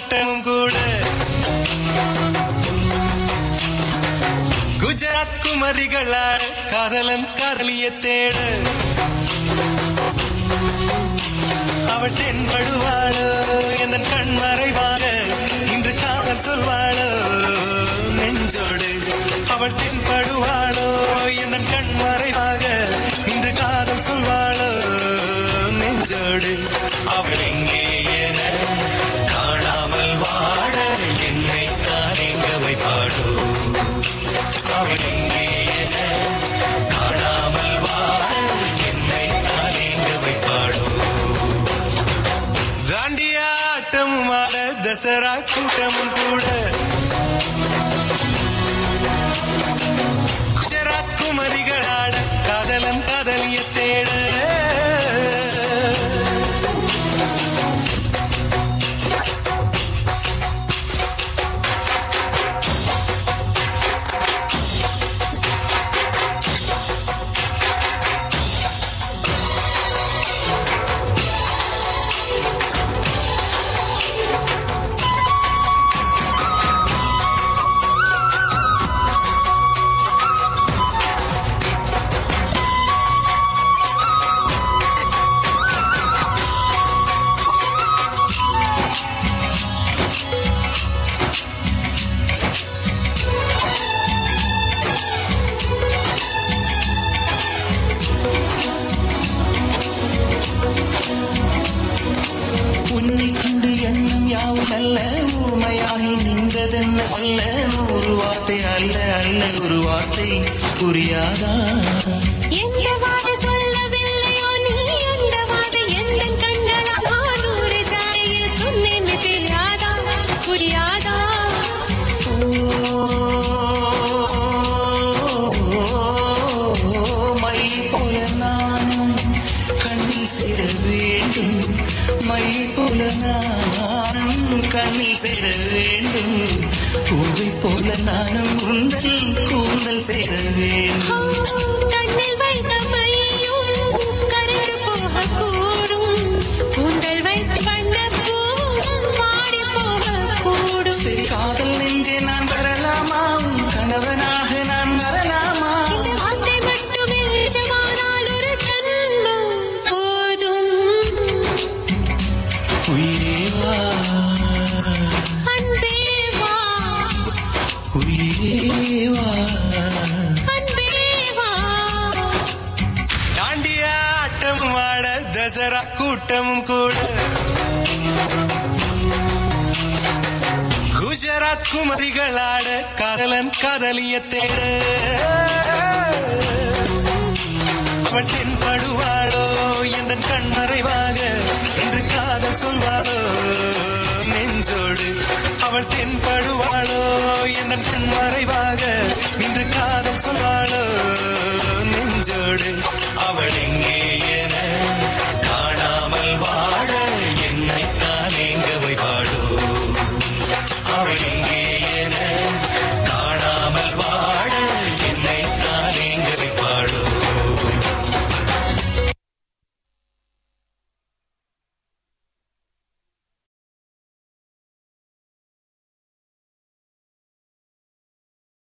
கூட்டம் கூட குஜராத் குமரிகளால் காதலன் காதலிய தேட அவள் தென்படுவாளோ எந்த கண் மறைவாக இன்று காதல் சொல்வாளோ நெஞ்சோடு அவள் தென்படுவாளோ எந்த கண் மறைவாக இன்று காதல் சொல்வாளோ நெஞ்சோடு அவள் எங்கே என காணாமல் வாழ என்னை தான் எங்க வைப்பாளோ அவள் எங்கே என காணாமல் வாழ என்னை தான் எங்க வைப்பாளோ தாண்டியாட்டமும் ஆட தசரா கூட்டமும் கூட குஜராத் குமரிகளாட காதலன் காதலிய தேட உன்னை கண்டு எண்ணம் யாவும் அல்ல ஊமையாகி நின்றதென்ன சொல்ல ஒரு வார்த்தை அல்ல அல்ல ஒரு வார்த்தை புரியாதா எந்த வார்த்தை சொல்லவில்லையோ நீ அந்த வார்த்தை எந்தன் கண்களால் ஆனூறு ஜாடையில் சொன்னேன்னு தெரியாதா புரியாதா ஓ, மை போல நானும் கண்ணி சேர வேண்டும் மை போல நானும் கண்ணி சேர வேண்டும் பூவை போல நானும் உந்தல் கூந்தல் சேர வேண்டும் கண்ணில் வைத்த மையும் கரைந்து போகக்கூடும் கூந்தல் வைத்த வண்ணப் பூவும் மாறி போகக்கூடும் சரி காதல் நெஞ்சே நான் வரலாமா உன் கணவனாக நான் வரலாமா இந்த வார்த்தை மட்டுமே நிஜமானால் ஒரு ஜன்மம் போதும் உயிரே வா அன்பே வா உயிரே வா அன்பே வா தாண்டியாட்டமும் ஆட தசரா கூட்டமும் கூட குஜராத் குமரிகளாட காதலன் காதலிய தேட அவள் தென்படுவாளோ எந்த கண் மறைவாக என்று காதல் சொல்வாளோ நெஞ்சோடு அவள் தென்படுவாளோ எந்த கண் மறைவாக இன்று காதல் சொல்வாளோ நெஞ்சோடு அவள் எங்கே